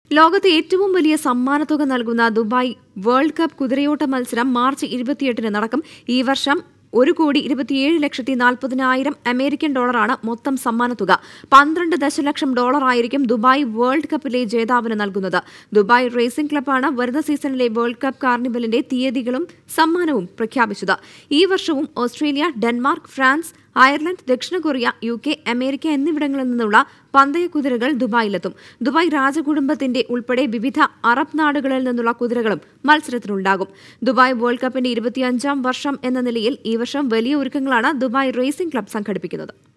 ലോകത്തെ ഏറ്റവും വലിയ സമ്മാനത്തുക നൽകുന്ന ദുബായ് വേൾഡ് കപ്പ് കുതിരയോട്ട മത്സരം മാർച്ച് ഇരുപത്തിയെട്ടിന് നടക്കും ഈ വർഷം ഒരു കോടി ഇരുപത്തിയേഴ് ലക്ഷത്തി നാൽപ്പതിനായിരം അമേരിക്കൻ ഡോളറാണ് മൊത്തം സമ്മാനത്തുക പന്ത്രണ്ട് ദശലക്ഷം ഡോളറായിരിക്കും ദുബായ് വേൾഡ് കപ്പിലെ ജേതാവിന് നൽകുന്നത് ദുബായ് റേസിംഗ് ക്ലബ്ബാണ് വരുന്ന സീസണിലെ വേൾഡ് കപ്പ് കാർണിവലിന്റെ തീയതികളും സമ്മാനവും പ്രഖ്യാപിച്ചത് ഈ വർഷവും ഓസ്ട്രേലിയ ഡെൻമാർക്ക് ഫ്രാൻസ് അയർലൻഡ് ദക്ഷിണ കൊറിയ യു കെ അമേരിക്ക എന്നിവിടങ്ങളിൽ നിന്നുള്ള പന്തയ കുതിരകൾ ദുബായിലെത്തും ദുബായ് രാജകുടുംബത്തിന്റെ ഉൾപ്പെടെ വിവിധ അറബ് നാടുകളിൽ നിന്നുള്ള കുതിരകളും മത്സരത്തിനുണ്ടാകും ദുബായ് വേൾഡ് കപ്പിന്റെ ഇരുപത്തിയഞ്ചാം വർഷം എന്ന നിലയിൽ ഈ വർഷം വലിയ ഒരുക്കങ്ങളാണ് ദുബായ് റേസിംഗ് ക്ലബ്ബ് സംഘടിപ്പിക്കുന്നത്